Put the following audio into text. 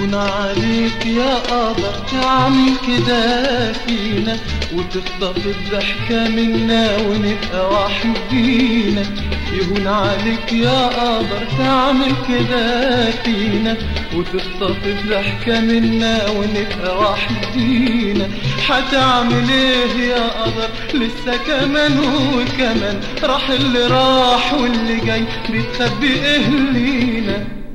يهون عليك يا قدر تعمل كده فينا وتخطف الضحكة منا ونبقى وحدينا يهون عليك يا قدر تعمل كده فينا وتخطف الضحكة منا ونبقى وحدينا حتعمل ايه يا قدر لسه كمان وكمان راح اللي راح واللي جاي بتخبي ايه لينا